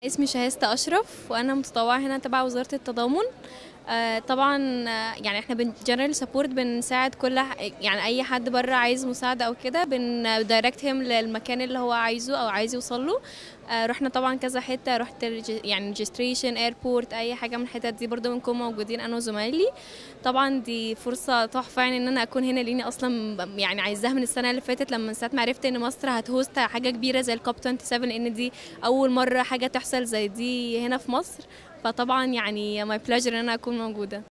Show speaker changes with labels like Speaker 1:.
Speaker 1: اسمي شهيستة أشرف وأنا متطوعة هنا تبع وزارة التضامن آه، طبعا آه، يعني احنا بن جنرال سبورت بنساعد كل ح- يعني اي حد بره عايز مساعده او كده بن دايركت هيم للمكان اللي هو عايزه او عايز يوصل له آه، رحنا طبعا كذا حته رحت الريج- يعني ريجستريشن ايربورت اي حاجه من الحتت دي برضه بنكون موجودين انا وزمايلي طبعا دي فرصه تحفه يعني ان انا اكون هنا لاني اصلا ب- يعني عايزاها من السنه اللي فاتت لما من ساعه ما عرفت ان مصر هتهوست حاجه كبيره زي الكوب 27 لان دي اول مره حاجه تحصل زي دي هنا في مصر فطبعا يعني ماي بلاجر ان انا اكون موجوده